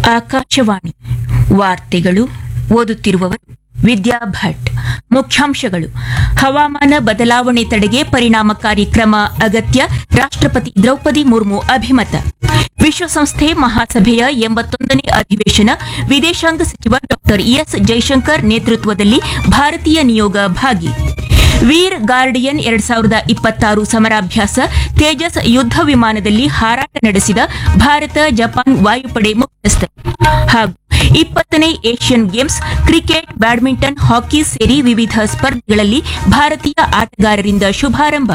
ಆಕಾಶವಾಣಿ ವಾರ್ತೆಗಳು ಓದುತ್ತಿರುವವರು ವಿದ್ಯಾ ಭಟ್ ಮುಖ್ಯಾಂಶಗಳು ಹವಾಮಾನ ಬದಲಾವಣೆ ತಡೆಗೆ ಪರಿಣಾಮಕಾರಿ ಕ್ರಮ ಅಗತ್ಯ ರಾಷ್ಟ್ರಪತಿ ದ್ರೌಪದಿ ಮುರ್ಮು ಅಭಿಮತ ವಿಶ್ವಸಂಸ್ಥೆ ಮಹಾಸಭೆಯ ಎಂಬತ್ತೊಂದನೇ ಅಧಿವೇಶನ ವಿದೇಶಾಂಗ ಸಚಿವ ಡಾಕ್ಟರ್ ಎಸ್ ಜೈಶಂಕರ್ ನೇತೃತ್ವದಲ್ಲಿ ಭಾರತೀಯ ನಿಯೋಗ ಭಾಗಿ ವೀರ್ ಗಾರ್ಡಿಯನ್ ಎರಡ್ ಸಾವಿರದ ಇಪ್ಪತ್ತಾರು ಸಮರಾಭ್ಯಾಸ ತೇಜಸ್ ಯುದ್ಧ ವಿಮಾನದಲ್ಲಿ ಹಾರಾಟ ನಡೆಸಿದ ಭಾರತ ಜಪಾನ್ ವಾಯುಪಡೆ ಮುಖ್ಯಸ್ಥರು ಹಾಗೂ ಇಪ್ಪತ್ತನೇ Asian Games cricket badminton hockey ಸೇರಿ ವಿವಿಧ ಸ್ಪರ್ಧೆಗಳಲ್ಲಿ ಭಾರತೀಯ ಆಟಗಾರರಿಂದ ಶುಭಾರಂಭ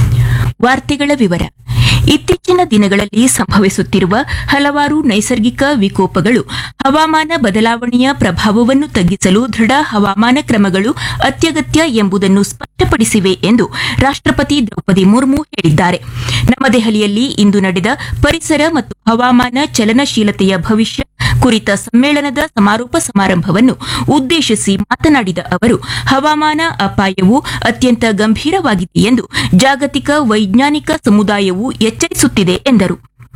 ವಾರ್ತೆಗಳ ವಿವರ ಇತ್ತೀಚಿನ ದಿನಗಳಲ್ಲಿ ಸಂಭವಿಸುತ್ತಿರುವ ಹಲವಾರು ನೈಸರ್ಗಿಕ ವಿಕೋಪಗಳು ಹವಾಮಾನ ಬದಲಾವಣೆಯ ಪ್ರಭಾವವನ್ನು ತಗ್ಗಿಸಲು ದೃಢ ಹವಾಮಾನ ಕ್ರಮಗಳು ಅತ್ಯಗತ್ಯ ಎಂಬುದನ್ನು ಸ್ಪಷ್ಟಪಡಿಸಿವೆ ಎಂದು ರಾಷ್ಟ್ರಪತಿ ದ್ರೌಪದಿ ಮುರ್ಮು ಹೇಳಿದ್ದಾರೆ ನವದೆಹಲಿಯಲ್ಲಿ ಇಂದು ನಡೆದ ಪರಿಸರ ಮತ್ತು ಹವಾಮಾನ ಚಲನಶೀಲತೆಯ ಭವಿಷ್ಯ ಕುರಿತ ಸಮ್ಮೇಳನದ ಸಮಾರೋಪ ಸಮಾರಂಭವನ್ನು ಉದ್ದೇಶಿಸಿ ಮಾತನಾಡಿದ ಅವರು ಹವಾಮಾನ ಅಪಾಯವು ಅತ್ಯಂತ ಗಂಭೀರವಾಗಿದೆ ಎಂದು ಜಾಗತಿಕ ವೈಜ್ಞಾನಿಕ ಸಮುದಾಯವು ಎಚ್ಚರಿಸುತ್ತಿದೆ ಎಂದರು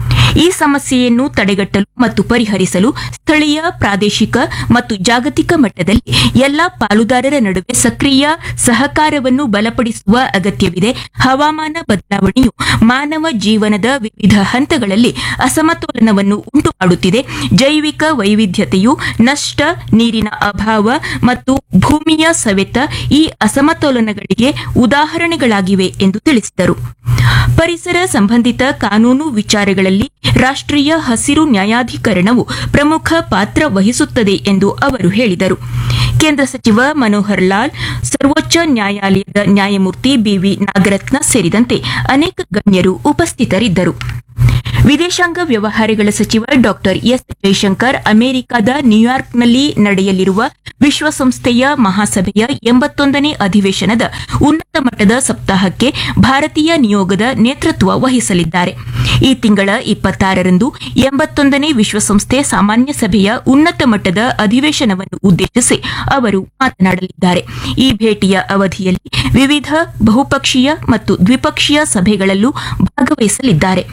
ಈ ಸಮಸ್ಯೆಯನ್ನು ತಡೆಗಟ್ಟಲು ಮತ್ತು ಪರಿಹರಿಸಲು ಸ್ಥಳೀಯ ಪ್ರಾದೇಶಿಕ ಮತ್ತು ಜಾಗತಿಕ ಮಟ್ಟದಲ್ಲಿ ಎಲ್ಲಾ ಪಾಲುದಾರರ ನಡುವೆ ಸಕ್ರಿಯ ಸಹಕಾರವನ್ನು ಬಲಪಡಿಸುವ ಅಗತ್ಯವಿದೆ ಹವಾಮಾನ ಬದಲಾವಣೆಯು ಮಾನವ ಜೀವನದ ವಿವಿಧ ಹಂತಗಳಲ್ಲಿ ಅಸಮತೋಲನವನ್ನು ಉಂಟುಮಾಡುತ್ತಿದೆ ಜೈವಿಕ ವೈವಿಧ್ಯತೆಯು ನಷ್ಟ ನೀರಿನ ಅಭಾವ ಮತ್ತು ಭೂಮಿಯ ಸವೆತ ಈ ಅಸಮತೋಲನಗಳಿಗೆ ಉದಾಹರಣೆಗಳಾಗಿವೆ ಎಂದು ತಿಳಿಸಿದರು ಪರಿಸರ ಸಂಬಂಧಿತ ಕಾನೂನು ವಿಚಾರಗಳಲ್ಲಿ ರಾಷ್ಟ್ರೀಯ ಹಸಿರು ನ್ಯಾಯಾಧಿಕರಣವು ಪ್ರಮುಖ ಪಾತ್ರ ವಹಿಸುತ್ತದೆ ಎಂದು ಅವರು ಹೇಳಿದರು ಕೇಂದ್ರ ಸಚಿವ ಮನೋಹರ್ ಲಾಲ್ ಸರ್ವೋಚ್ಚ ನ್ಯಾಯಾಲಯದ ನ್ಯಾಯಮೂರ್ತಿ ಬಿವಿ ನಾಗರತ್ನ ಸೇರಿದಂತೆ ಅನೇಕ ಗಣ್ಯರು ಉಪಸ್ಥಿತರಿದ್ದರು ವಿದೇಶಾಂಗ ವ್ಯವಹಾರಗಳ ಸಚಿವ ಡಾಕ್ಟರ್ ಎಸ್ ಜೈಶಂಕರ್ ಅಮೆರಿಕದ ನ್ಯೂಯಾರ್ಕ್ನಲ್ಲಿ ನಡೆಯಲಿರುವ ವಿಶ್ವಸಂಸ್ಥೆಯ ಮಹಾಸಭೆಯ ಎಂಬತ್ತೊಂದನೇ ಅಧಿವೇಶನದ ಉನ್ನತ ಮಟ್ಟದ ಸಪ್ತಾಹಕ್ಕೆ ಭಾರತೀಯ ನಿಯೋಗದ ನೇತೃತ್ವ ವಹಿಸಲಿದ್ದಾರೆ ಈ ತಿಂಗಳ ಇಪ್ಪತ್ತಾರರಂದು ಎಂಬತ್ತೊಂದನೇ ವಿಶ್ವಸಂಸ್ಥೆ ಸಾಮಾನ್ಯ ಸಭೆಯ ಉನ್ನತ ಮಟ್ಟದ ಅಧಿವೇಶನವನ್ನು ಉದ್ದೇಶಿಸಿ ಅವರು ಮಾತನಾಡಲಿದ್ದಾರೆ ಈ ಭೇಟಿಯ ಅವಧಿಯಲ್ಲಿ ವಿವಿಧ ಬಹುಪಕ್ಷೀಯ ಮತ್ತು ದ್ವಿಪಕ್ಷೀಯ ಸಭೆಗಳಲ್ಲೂ ಭಾಗವಹಿಸಲಿದ್ದಾರೆ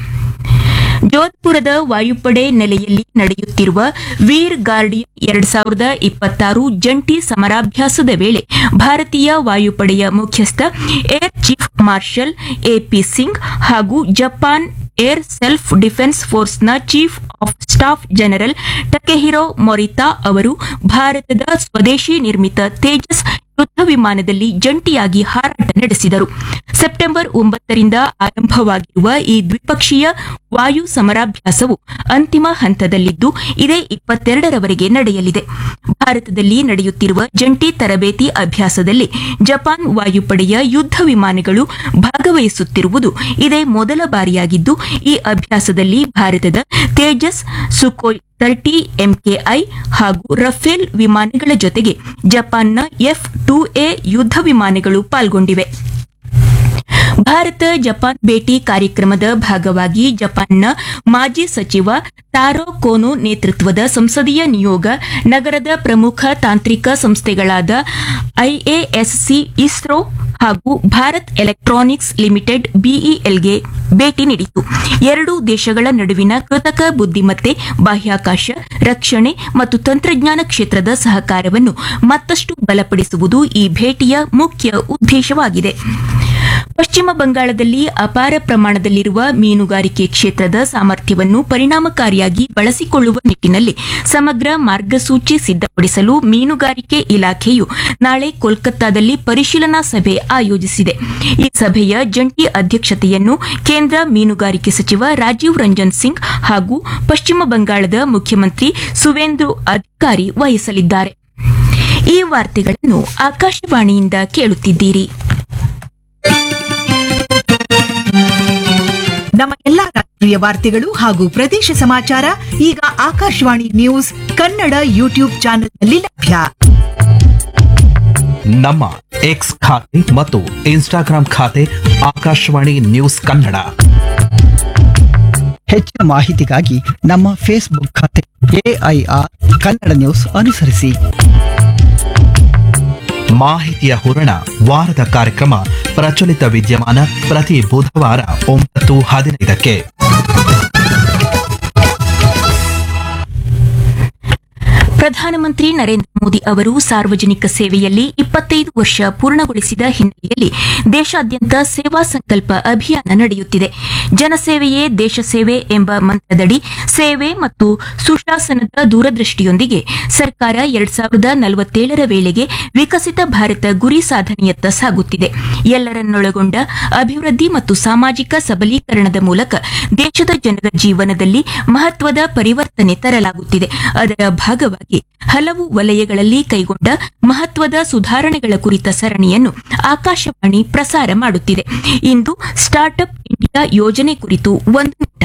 ಜೋಧ್ಪುರದ ವಾಯುಪಡೆ ನೆಲೆಯಲ್ಲಿ ನಡೆಯುತ್ತಿರುವ ವೀರ್ ಗಾರ್ಡಿಯನ್ ಎರಡ್ ಸಾವಿರದ ಇಪ್ಪತ್ತಾರು ಜಂಟಿ ಸಮರಾಭ್ಯಾಸದ ವೇಳೆ ಭಾರತೀಯ ವಾಯುಪಡೆಯ ಮುಖ್ಯಸ್ಥ air chief marshal AP Singh ಹಾಗೂ ಜಪಾನ್ ಏರ್ ಸೆಲ್ಫ್ ಡಿಫೆನ್ಸ್ ಫೋರ್ಸ್ನ chief of staff general Takehiro Morita ಅವರು ಭಾರತದ ಸ್ವದೇಶಿ ನಿರ್ಮಿತ ತೇಜಸ್ ಯುದ್ಧ ವಿಮಾನದಲ್ಲಿ ಜಂಟಿಯಾಗಿ ಹಾರಾಟ ನಡೆಸಿದರು ಸೆಪ್ಟೆಂಬರ್ ಒಂಬತ್ತರಿಂದ ಆರಂಭವಾಗಿರುವ ಈ ದ್ವಿಪಕ್ಷೀಯ ವಾಯು ಸಮರಾಭ್ಯಾಸವು ಅಂತಿಮ ಹಂತದಲ್ಲಿದ್ದು ಇದೇ ಇಪ್ಪತ್ತೆರಡರವರೆಗೆ ನಡೆಯಲಿದೆ ಭಾರತದಲ್ಲಿ ನಡೆಯುತ್ತಿರುವ ಜಂಟಿ ತರಬೇತಿ ಅಭ್ಯಾಸದಲ್ಲಿ ಜಪಾನ್ ವಾಯುಪಡೆಯ ಯುದ್ಧ ವಿಮಾನಗಳು ಭಾಗವಹಿಸುತ್ತಿರುವುದು ಇದೇ ಮೊದಲ ಬಾರಿಯಾಗಿದ್ದು ಈ ಅಭ್ಯಾಸದಲ್ಲಿ ಭಾರತದ ತೇಜಸ್ ಸುಕೋಯ್ ತರ್ಟಿ ಎಂಕೆಐ ಹಾಗೂ ರಫೇಲ್ ವಿಮಾನಗಳ ಜೊತೆಗೆ ಜಪಾನ್ನ ಎಫ್ ಟೂ ಎ ಯುದ್ಧ ವಿಮಾನಗಳು ಪಾಲ್ಗೊಂಡಿವೆ ಭಾರತ ಜಪಾನ್ ಭೇಟಿ ಕಾರ್ಯಕ್ರಮದ ಭಾಗವಾಗಿ ಜಪಾನ್ನ ಮಾಜಿ ಸಚಿವ ತಾರೋ ಕೋನೋ ನೇತೃತ್ವದ ಸಂಸದೀಯ ನಿಯೋಗ ನಗರದ ಪ್ರಮುಖ ತಾಂತ್ರಿಕ ಸಂಸ್ಥೆಗಳಾದ ಐಎಎಸ್ಸಿ ಇಸ್ರೋ ಹಾಗೂ ಭಾರತ್ ಎಲೆಕ್ಟ್ರಾನಿಕ್ಸ್ ಲಿಮಿಟೆಡ್ ಬಿಇಎಲ್ಗೆ ಭೇಟಿ ನೀಡಿತು ಎರಡೂ ದೇಶಗಳ ನಡುವಿನ ಕೃತಕ ಬುದ್ದಿಮತ್ತೆ ಬಾಹ್ಯಾಕಾಶ ರಕ್ಷಣೆ ಮತ್ತು ತಂತ್ರಜ್ಞಾನ ಕ್ಷೇತ್ರದ ಸಹಕಾರವನ್ನು ಮತ್ತಷ್ಟು ಬಲಪಡಿಸುವುದು ಈ ಭೇಟಿಯ ಮುಖ್ಯ ಉದ್ದೇಶವಾಗಿದೆ ಪಶ್ಚಿಮ ಬಂಗಾಳದಲ್ಲಿ ಅಪಾರ ಪ್ರಮಾಣದಲ್ಲಿರುವ ಮೀನುಗಾರಿಕೆ ಕ್ಷೇತ್ರದ ಸಾಮರ್ಥ್ಯವನ್ನು ಪರಿಣಾಮಕಾರಿಯಾಗಿ ಬಳಸಿಕೊಳ್ಳುವ ನಿಟ್ಟಿನಲ್ಲಿ ಸಮಗ್ರ ಮಾರ್ಗಸೂಚಿ ಸಿದ್ಧಪಡಿಸಲು ಮೀನುಗಾರಿಕೆ ಇಲಾಖೆಯು ನಾಳೆ ಕೋಲ್ಕತ್ತಾದಲ್ಲಿ ಪರಿಶೀಲನಾ ಸಭೆ ಆಯೋಜಿಸಿದೆ ಈ ಸಭೆಯ ಜಂಟಿ ಅಧ್ಯಕ್ಷತೆಯನ್ನು ಕೇಂದ್ರ ಮೀನುಗಾರಿಕೆ ಸಚಿವ ರಾಜೀವ್ ರಂಜನ್ ಸಿಂಗ್ ಹಾಗೂ ಪಶ್ಚಿಮ ಬಂಗಾಳದ ಮುಖ್ಯಮಂತ್ರಿ ಸುವೇಂದು ಅಧಿಕಾರಿ ವಹಿಸಲಿದ್ದಾರೆ ಈ ವಾರ್ತೆಗಳನ್ನು ಆಕಾಶವಾಣಿಯಿಂದ ಕೇಳುತ್ತಿದ್ದೀರಿ ನಮ್ಮ ಎಲ್ಲಾ ರಾಷ್ಟ್ರೀಯ ವಾರ್ತೆಗಳು ಹಾಗೂ ಪ್ರದೇಶ ಸಮಾಚಾರ ಈಗ ಆಕಾಶವಾಣಿ ನ್ಯೂಸ್ ಕನ್ನಡ ಯೂಟ್ಯೂಬ್ ಚಾನೆಲ್ನಲ್ಲಿ ಲಭ್ಯ ನಮ್ಮ ಎಕ್ಸ್ ಖಾತೆ ಮತ್ತು ಇನ್ಸ್ಟಾಗ್ರಾಂ ಖಾತೆ ಆಕಾಶವಾಣಿ ನ್ಯೂಸ್ ಕನ್ನಡ ಹೆಚ್ಚಿನ ಮಾಹಿತಿಗಾಗಿ ನಮ್ಮ ಫೇಸ್ಬುಕ್ ಖಾತೆ ಎಐಆರ್ ಕನ್ನಡ ನ್ಯೂಸ್ ಅನುಸರಿಸಿ ಮಾಹಿತಿಯ ಹೂರಣ ವಾರದ ಕಾರ್ಯಕ್ರಮ ಪ್ರಚಲಿತ ವಿದ್ಯಮಾನ ಪ್ರತಿ ಬುಧವಾರ ಒಂಬತ್ತು ಹದಿನೈದಕ್ಕೆ ಪ್ರಧಾನಮಂತ್ರಿ ನರೇಂದ್ರ ಮೋದಿ ಅವರು ಸಾರ್ವಜನಿಕ ಸೇವೆಯಲ್ಲಿ ಇಪ್ಪತ್ತೈದು ವರ್ಷ ಪೂರ್ಣಗೊಳಿಸಿದ ಹಿನ್ನೆಲೆಯಲ್ಲಿ ದೇಶಾದ್ಯಂತ ಸೇವಾ ಸಂಕಲ್ಪ ಅಭಿಯಾನ ನಡೆಯುತ್ತಿದೆ ಜನಸೇವೆಯೇ ದೇಶ ಸೇವೆ ಎಂಬ ಮಂತ್ರದಡಿ ಸೇವೆ ಮತ್ತು ಸುಶಾಸನದ ದೂರದೃಷ್ಟಿಯೊಂದಿಗೆ ಸರ್ಕಾರ ಎರಡ್ ಸಾವಿರದ ನಲವತ್ತೇಳರ ವೇಳೆಗೆ ವಿಕಸಿತ ಭಾರತ ಗುರಿ ಸಾಧನೆಯತ್ತ ಸಾಗುತ್ತಿದೆ ಎಲ್ಲರನ್ನೊಳಗೊಂಡ ಅಭಿವೃದ್ಧಿ ಮತ್ತು ಸಾಮಾಜಿಕ ಸಬಲೀಕರಣದ ಮೂಲಕ ದೇಶದ ಜನರ ಜೀವನದಲ್ಲಿ ಮಹತ್ವದ ಪರಿವರ್ತನೆ ತರಲಾಗುತ್ತಿದೆ ಅದರ ಭಾಗವಾಗಿ ಹಲವು ವಲಯಗಳಲ್ಲಿ ಕೈಗೊಂಡ ಮಹತ್ವದ ಸುಧಾರಣೆಗಳ ಕುರಿತ ಸರಣಿಯನ್ನು ಆಕಾಶವಾಣಿ ಪ್ರಸಾರ ಮಾಡುತ್ತಿದೆ ಇಂದು ಸ್ಟಾರ್ಟ್ಅಪ್ ಇಂಡಿಯಾ ಯೋಜನೆ ಕುರಿತು ಒಂದು ನೋಟ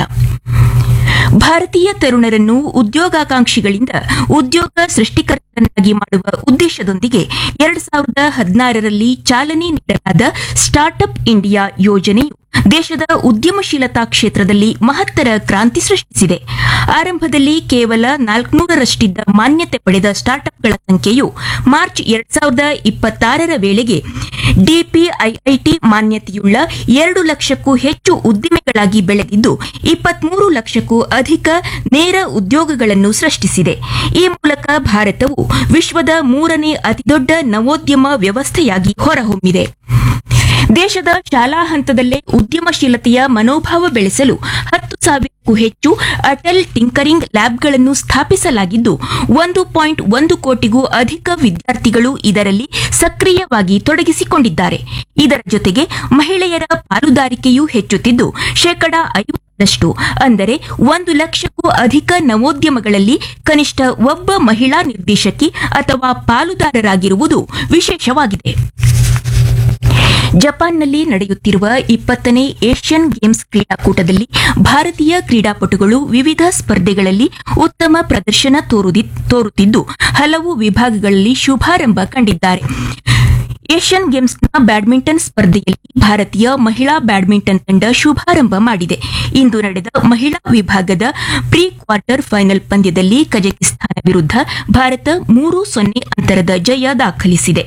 ಭಾರತೀಯ ತರುಣರನ್ನು ಉದ್ಯೋಗಾಕಾಂಕ್ಷಿಗಳಿಂದ ಉದ್ಯೋಗ ಸೃಷ್ಟಿಕರ್ತರನ್ನಾಗಿ ಮಾಡುವ ಉದ್ದೇಶದೊಂದಿಗೆ ಎರಡ್ ಸಾವಿರದ ಹದಿನಾರರಲ್ಲಿ ಚಾಲನೆ ನೀಡಲಾದ ಸ್ಟಾರ್ಟ್ಅಪ್ ಇಂಡಿಯಾ ಯೋಜನೆಯು ದೇಶದ ಉದ್ಯಮಶೀಲತಾ ಕ್ಷೇತ್ರದಲ್ಲಿ ಮಹತ್ತರ ಕ್ರಾಂತಿ ಸೃಷ್ಟಿಸಿದೆ ಆರಂಭದಲ್ಲಿ ಕೇವಲ ನಾಲ್ಕುನೂರರಷ್ಟಿದ್ದ ಮಾನ್ಯತೆ ಪಡೆದ ಸ್ಟಾರ್ಟ್ಅಪ್ಗಳ ಸಂಖ್ಯೆಯು ಮಾರ್ಚ್ ಎರಡ್ ಸಾವಿರದ ಇಪ್ಪತ್ತಾರರ ವೇಳೆಗೆ ಡಿಪಿಐಐಟಿ ಮಾನ್ಯತೆಯುಳ್ಳ ಎರಡು ಲಕ್ಷಕ್ಕೂ ಹೆಚ್ಚು ಉದ್ದಿಮೆಗಳಾಗಿ ಬೆಳೆದಿದ್ದು ಇಪ್ಪತ್ಮೂರು ಲಕ್ಷಕ್ಕೂ ಅಧಿಕ ನೇರ ಉದ್ಯೋಗಗಳನ್ನು ಸೃಷ್ಟಿಸಿದೆ ಈ ಮೂಲಕ ಭಾರತವು ವಿಶ್ವದ ಮೂರನೇ ಅತಿದೊಡ್ಡ ನವೋದ್ಯಮ ವ್ಯವಸ್ಥೆಯಾಗಿ ಹೊರಹೊಮ್ಮಿದೆ ದೇಶದ ಶಾಲಾ ಹಂತದಲ್ಲೇ ಉದ್ಯಮಶೀಲತೆಯ ಮನೋಭಾವ ಬೆಳೆಸಲು ಹತ್ತು ಸಾವಿರಕ್ಕೂ ಹೆಚ್ಚು ಅಟಲ್ ಟಿಂಕರಿಂಗ್ ಲ್ಯಾಬ್ಗಳನ್ನು ಸ್ಥಾಪಿಸಲಾಗಿದ್ದು ಒಂದು ಪಾಯಿಂಟ್ ಒಂದು ಕೋಟಿಗೂ ಅಧಿಕ ವಿದ್ಯಾರ್ಥಿಗಳು ಇದರಲ್ಲಿ ಸಕ್ರಿಯವಾಗಿ ತೊಡಗಿಸಿಕೊಂಡಿದ್ದಾರೆ ಇದರ ಜೊತೆಗೆ ಮಹಿಳೆಯರ ಪಾಲುದಾರಿಕೆಯೂ ಹೆಚ್ಚುತ್ತಿದ್ದು ಶೇಕಡಾ ಐವತ್ತರಷ್ಟು ಅಂದರೆ ಒಂದು ಲಕ್ಷಕ್ಕೂ ಅಧಿಕ ನವೋದ್ಯಮಗಳಲ್ಲಿ ಕನಿಷ್ಠ ಒಬ್ಬ ಮಹಿಳಾ ನಿರ್ದೇಶಕಿ ಅಥವಾ ಪಾಲುದಾರರಾಗಿರುವುದು ವಿಶೇಷವಾಗಿದೆ ಜಪಾನ್ನಲ್ಲಿ ನಡೆಯುತ್ತಿರುವ ಇಪ್ಪತ್ತನೇ ಏಷ್ಯನ್ ಗೇಮ್ಸ್ ಕ್ರೀಡಾಕೂಟದಲ್ಲಿ ಭಾರತೀಯ ಕ್ರೀಡಾಪಟುಗಳು ವಿವಿಧ ಸ್ಪರ್ಧೆಗಳಲ್ಲಿ ಉತ್ತಮ ಪ್ರದರ್ಶನ ತೋರುದಿ- ತೋರುತ್ತಿದ್ದು ಹಲವು ವಿಭಾಗಗಳಲ್ಲಿ ಶುಭಾರಂಭ ಕಂಡಿದ್ದಾರೆ ಏಷ್ಯನ್ ಗೇಮ್ಸ್ನ ಬ್ಯಾಡ್ಮಿಂಟನ್ ಸ್ಪರ್ಧೆಯಲ್ಲಿ ಭಾರತೀಯ ಮಹಿಳಾ ಬ್ಯಾಡ್ಮಿಂಟನ್ ತಂಡ ಶುಭಾರಂಭ ಮಾಡಿದೆ ಇಂದು ನಡೆದ ಮಹಿಳಾ ವಿಭಾಗದ ಪ್ರೀ ಕ್ವಾರ್ಟರ್ ಫೈನಲ್ ಪಂದ್ಯದಲ್ಲಿ ಕಜಕಿಸ್ತಾನ ವಿರುದ್ಧ ಭಾರತ ಮೂರು ಸೊನ್ನೆ ಅಂತರದ ಜಯ ದಾಖಲಿಸಿದೆ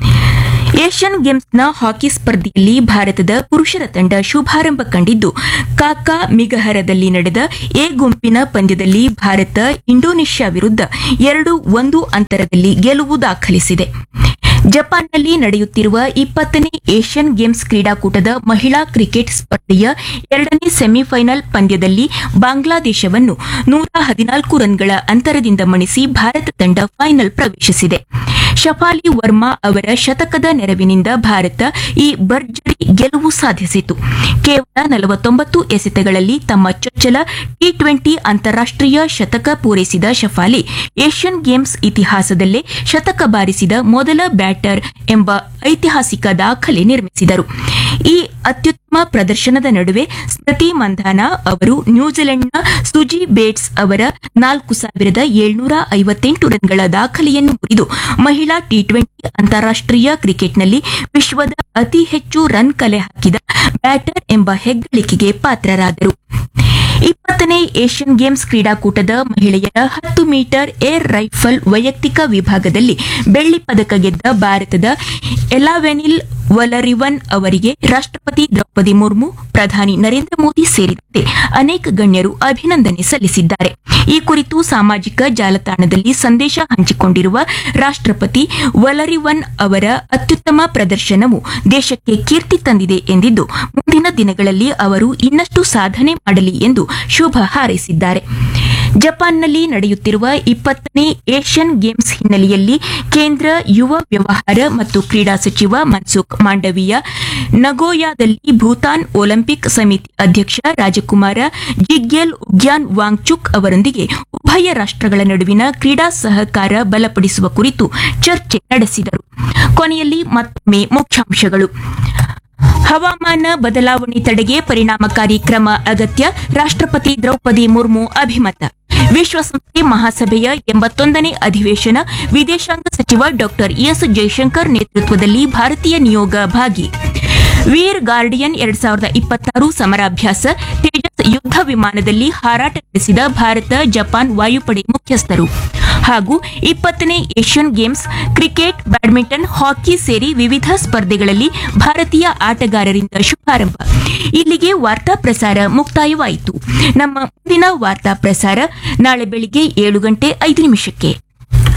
ಏಷ್ಯನ್ ಗೇಮ್ಸ್ನ ಹಾಕಿ ಸ್ಪರ್ಧೆಯಲ್ಲಿ ಭಾರತದ ಪುರುಷರ ತಂಡ ಶುಭಾರಂಭ ಕಂಡಿದ್ದು ಕಾಕಾ ಮಿಗಹರದಲ್ಲಿ ನಡೆದ ಎ ಗುಂಪಿನ ಪಂದ್ಯದಲ್ಲಿ ಭಾರತ ಇಂಡೋನೇಷ್ಯಾ ವಿರುದ್ಧ ಎರಡು ಒಂದು ಅಂತರದಲ್ಲಿ ಗೆಲುವು ದಾಖಲಿಸಿದೆ ಜಪಾನ್ನಲ್ಲಿ ನಡೆಯುತ್ತಿರುವ ಇಪ್ಪತ್ತನೇ ಏಷ್ಯನ್ ಗೇಮ್ಸ್ ಕ್ರೀಡಾಕೂಟದ ಮಹಿಳಾ ಕ್ರಿಕೆಟ್ ಸ್ಪರ್ಧೆಯ ಎರಡನೇ ಸೆಮಿಫೈನಲ್ ಪಂದ್ಯದಲ್ಲಿ ಬಾಂಗ್ಲಾದೇಶವನ್ನು ನೂರ ಹದಿನಾಲ್ಕು ರನ್ಗಳ ಅಂತರದಿಂದ ಮಣಿಸಿ ಭಾರತ ತಂಡ ಫೈನಲ್ ಪ್ರವೇಶಿಸಿದೆ ಶಫಾಲಿ ವರ್ಮಾ ಅವರ ಶತಕದ ನೆರವಿನಿಂದ ಭಾರತ ಈ ಭರ್ಜರಿ ಗೆಲುವು ಸಾಧಿಸಿತು ಕೇವಲ ನಲವತ್ತೊಂಬತ್ತು ಎಸೆತಗಳಲ್ಲಿ ತಮ್ಮ ಚೊಚ್ಚಲ ಟಿ ಟ್ವೆಂಟಿ ಅಂತಾರಾಷ್ಟೀಯ ಶತಕ ಪೂರೈಸಿದ ಶಫಾಲಿ ಏಷ್ಯನ್ ಗೇಮ್ಸ್ ಇತಿಹಾಸದಲ್ಲೇ ಶತಕ ಬಾರಿಸಿದ ಮೊದಲ ಬ್ಯಾಟರ್ ಎಂಬ ಐತಿಹಾಸಿಕ ದಾಖಲೆ ನಿರ್ಮಿಸಿದರು ಈ ಅತ್ಯುತ್ತಮ ಪ್ರದರ್ಶನದ ನಡುವೆ ಸ್ಮೃತಿ ಮಂಧಾನ ಅವರು ನ್ಯೂಜಿಲೆಂಡ್ನ ಸುಜಿ ಬೇಟ್ಸ್ ಅವರ ನಾಲ್ಕು ಸಾವಿರದ ಏಳ್ನೂರ ಐವತ್ತೆಂಟು ರನ್ಗಳ ದಾಖಲೆಯನ್ನು ಮುರಿದು ಮಹಿಳಾ ಟಿ ಟ್ವೆಂಟಿ ಅಂತಾರಾಷ್ಟೀಯ ಕ್ರಿಕೆಟ್ನಲ್ಲಿ ವಿಶ್ವದ ಅತಿ ಹೆಚ್ಚು ರನ್ ಕಲೆ ಹಾಕಿದ ಬ್ಯಾಟರ್ ಎಂಬ ಹೆಗ್ಗಳಿಕೆಗೆ ಪಾತ್ರರಾದರು ಇಪ್ಪತ್ತನೇ ಏಷ್ಯನ್ ಗೇಮ್ಸ್ ಕ್ರೀಡಾಕೂಟದ ಮಹಿಳೆಯರ ಹತ್ತು ಮೀಟರ್ ಏರ್ ರೈಫಲ್ ವೈಯಕ್ತಿಕ ವಿಭಾಗದಲ್ಲಿ ಬೆಳ್ಳಿ ಪದಕ ಗೆದ್ದ ಭಾರತದ ಎಲಾವೆನಿಲ್ ವಲರಿವನ್ ಅವರಿಗೆ ರಾಷ್ಟ್ರಪತಿ ದ್ರೌಪದಿ ಮುರ್ಮು ಪ್ರಧಾನಿ ನರೇಂದ್ರ ಮೋದಿ ಸೇರಿದಂತೆ ಅನೇಕ ಗಣ್ಯರು ಅಭಿನಂದನೆ ಸಲ್ಲಿಸಿದ್ದಾರೆ ಈ ಕುರಿತು ಸಾಮಾಜಿಕ ಜಾಲತಾಣದಲ್ಲಿ ಸಂದೇಶ ಹಂಚಿಕೊಂಡಿರುವ ರಾಷ್ಟ್ರಪತಿ ವಲರಿವನ್ ಅವರ ಅತ್ಯುತ್ತಮ ಪ್ರದರ್ಶನವು ದೇಶಕ್ಕೆ ಕೀರ್ತಿ ತಂದಿದೆ ಎಂದಿದ್ದು ಮುಂದಿನ ದಿನಗಳಲ್ಲಿ ಅವರು ಇನ್ನಷ್ಟು ಸಾಧನೆ ಮಾಡಲಿ ಎಂದು ಶುಭ ಹಾರೈಸಿದ್ದಾರೆ ಜಪಾನ್ನಲ್ಲಿ ನಡೆಯುತ್ತಿರುವ ಇಪ್ಪತ್ತನೇ ಏಷ್ಯನ್ ಗೇಮ್ಸ್ ಹಿನ್ನೆಲೆಯಲ್ಲಿ ಕೇಂದ್ರ ಯುವ ವ್ಯವಹಾರ ಮತ್ತು ಕ್ರೀಡಾ ಸಚಿವ ಮನ್ಸುಖ್ ಮಾಂಡವೀಯ ನಗೋಯಾದಲ್ಲಿ ಭೂತಾನ್ ಒಲಿಂಪಿಕ್ ಸಮಿತಿ ಅಧ್ಯಕ್ಷ ರಾಜಕುಮಾರ ಜಿಗ್ಯೆಲ್ ಉಗ್ಯಾನ್ ವಾಂಗ್ಚುಕ್ ಅವರೊಂದಿಗೆ ಉಭಯ ರಾಷ್ಟ್ರಗಳ ನಡುವಿನ ಕ್ರೀಡಾ ಸಹಕಾರ ಬಲಪಡಿಸುವ ಕುರಿತು ಚರ್ಚೆ ನಡೆಸಿದರು ಕೊನೆಯಲ್ಲಿ ಮತ್ತೊಮ್ಮೆ ಮುಖ್ಯಾಂಶಗಳು ಹವಾಮಾನ ಬದಲಾವಣೆ ತಡೆಗೆ ಪರಿಣಾಮಕಾರಿ ಕ್ರಮ ಅಗತ್ಯ ರಾಷ್ಟ್ರಪತಿ ದ್ರೌಪದಿ ಮುರ್ಮು ಅಭಿಮತ ವಿಶ್ವಸಂಸ್ಥೆ ಮಹಾಸಭೆಯ ಎಂಬತ್ತೊಂದನೇ ಅಧಿವೇಶನ ವಿದೇಶಾಂಗ ಸಚಿವ ಡಾಕ್ಟರ್ ಎಸ್ ಜೈಶಂಕರ್ ನೇತೃತ್ವದಲ್ಲಿ ಭಾರತೀಯ ನಿಯೋಗ ಭಾಗಿ ವೀರ್ ಗಾರ್ಡಿಯನ್ ಎರಡ್ ಸಾವಿರದ ಇಪ್ಪತ್ತಾರು ಸಮರಾಭ್ಯಾಸ ತೇಜಸ್ ಯುದ್ಧ ವಿಮಾನದಲ್ಲಿ ಹಾರಾಟ ನಡೆಸಿದ ಭಾರತ ಜಪಾನ್ ವಾಯುಪಡೆ ಮುಖ್ಯಸ್ಥರು ಹಾಗೂ ಇಪ್ಪತ್ತನೇ Asian Games cricket badminton hockey ಸೇರಿ ವಿವಿಧ ಸ್ಪರ್ಧೆಗಳಲ್ಲಿ ಭಾರತೀಯ ಆಟಗಾರರಿಂದ ಶುಭಾರಂಭ ಇಲ್ಲಿಗೆ ವಾರ್ತಾ ಪ್ರಸಾರ ಮುಕ್ತಾಯವಾಯಿತು ನಮ್ಮ ಮುಂದಿನ ವಾರ್ತಾ ಪ್ರಸಾರ ನಾಳೆ ಬೆಳಿಗ್ಗೆ ಏಳು ಗಂಟೆ ಐದು ನಿಮಿಷಕ್ಕೆ